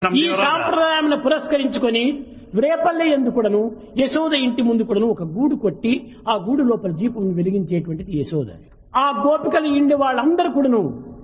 Something ఈ or other. సాంప్రదాయాన్ని పురస్కరించుకొని రేపల్లె ఎందుకుడను యశోద ఇంటి ముందు కూడాను ఒక గూడు కొట్టి ఆ గూడు లోపల దీపం వెలిగించేటువంటిది యశోద ఆ గోపికలు ఇండి వాళ్ళందరూ కూడాను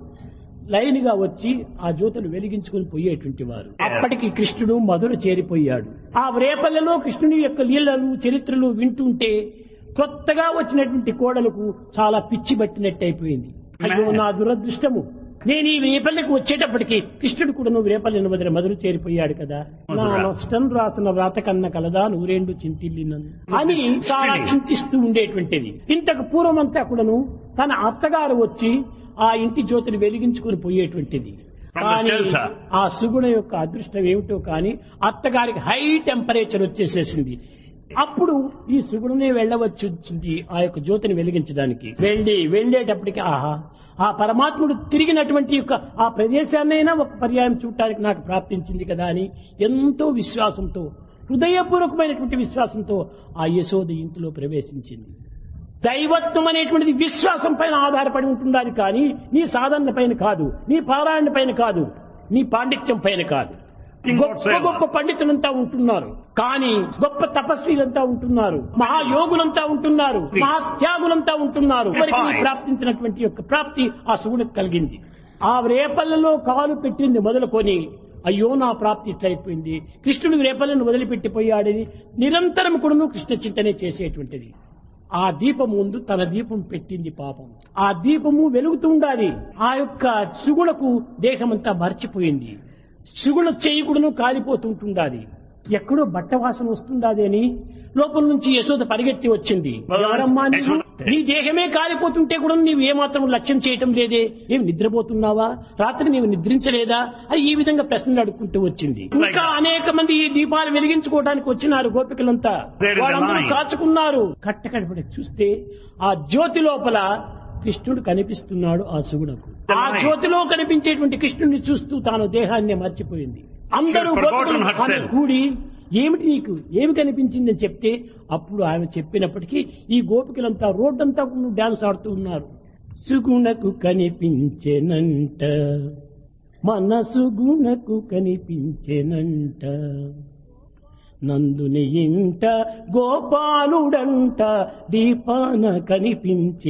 లైన్ గా వచ్చి ఆ జ్యోతులు వెలిగించుకుని పోయేటువంటి వారు అప్పటికి కృష్ణుడు మధుర చేరిపోయాడు ఆ రేపల్లెలో కృష్ణుని యొక్క లీలలు చరిత్రలు వింటుంటే కొత్తగా వచ్చినటువంటి కోడలకు చాలా పిచ్చి పట్టినట్టు అయిపోయింది అయ్యో నా దురదృష్టము నేను ఈ రేపల్లెకు వచ్చేటప్పటికి కృష్ణుడు కూడా నువ్వు రేపల్లెను వదిలి మధుర చేరిపోయాడు కదా నా నష్టం రాసిన వ్రాత కన్న కలదా నూరేండు చింతిల్లినను అని చాలా చింతిస్తూ ఉండేటువంటిది ఇంతకు పూర్వమంతా కూడాను తన అత్తగారు వచ్చి ఆ ఇంటి జ్యోతిని వెలిగించుకుని పోయేటువంటిది From the కానీ shelter. ఆ సుగుణ యొక్క అదృష్టం ఏమిటో కానీ అత్తగారికి హై టెంపరేచర్ వచ్చేసేసింది అప్పుడు ఈ సుగుణనే వెళ్ళవచ్చు వచ్చింది ఆ యొక్క జ్యోతిని వెలిగించడానికి వెళ్ళి వెళ్ళేటప్పటికి ఆహా ఆ పరమాత్ముడు తిరిగినటువంటి యొక్క ఆ ప్రదేశాన్నైనా ఒక పర్యాయం చూడటానికి నాకు ప్రాప్తించింది కదా అని ఎంతో విశ్వాసంతో హృదయపూర్వకమైనటువంటి విశ్వాసంతో ఆ యశోద ఇంటిలో ప్రవేశించింది దైవత్వం అనేటువంటిది విశ్వాసం పైన ఆధారపడి ఉంటుందని కానీ నీ సాధన పైన కాదు నీ పారాయణ పైన కాదు నీ పాండిత్యం పైన కాదు గొప్ప గొప్ప పండితులంతా ఉంటున్నారు కానీ గొప్ప తపస్వీలంతా ఉంటున్నారు మహాయోగులంతా ఉంటున్నారు మహాత్యాగులంతా ఉంటున్నారు ఎవరికి నీ ప్రాప్తించినటువంటి యొక్క ప్రాప్తి ఆ శివుడికి కలిగింది ఆ రేపల్లలో కాలు పెట్టింది మొదలుకొని అయ్యో నా ప్రాప్తి ఇట్లయిపోయింది కృష్ణుడు రేపల్లను వదిలిపెట్టిపోయాడని నిరంతరం కూడా కృష్ణ చింతనే చేసేటువంటిది ఆ దీపం ముందు తన దీపం పెట్టింది పాపం ఆ దీపము వెలుగుతూ ఉండాలి ఆ యొక్క సుగుణకు దేహమంతా మర్చిపోయింది సుగుణ చేయకుడును కాలిపోతుంటుండాలి ఎక్కడో బట్ట వాసన వస్తుండాది అని లోపల నుంచి యశోద పరిగెత్తి వచ్చింది ఎవరమ్మా నీవు? యశోద. నీ దేహమే కాలిపోతుంటే కూడా నీవు ఏమాత్రం లక్ష్యం చేయటం లేదే ఏం నిద్రపోతున్నావా రాత్రి నీవు నిద్రించలేదా అని ఈ విధంగా ప్రశ్నలు అడుక్కుంటూ వచ్చింది ఇంకా అనేక మంది ఈ దీపాలు వెలిగించుకోవడానికి వచ్చినారు గోపికలంతా There is a వాళ్ళందరూ line. కాచుకున్నారు కట్టకడపడి చూస్తే ఆ జ్యోతి లోపల కృష్ణుడు కనిపిస్తున్నాడు ఆ శివుడకు The ఆ line. జ్యోతిలో కనిపించేటువంటి కృష్ణుడిని చూస్తూ తాను దేహాన్ని మర్చిపోయింది అందరూ She had forgotten గోపికలు herself. ఆమె కూడి ఏమిటి నీకు ఏమి కనిపించిందని చెప్తే అప్పుడు ఆమె చెప్పినప్పటికీ ఈ గోపికలంతా రోడ్డంతా డాన్స్ ఆడుతూ ఉన్నారు సుగుణకు కనిపించెనంట మనసు గుణకు కనిపించెనంట నందుని ఇంట గోపాలుడంట దీపాన కనిపించే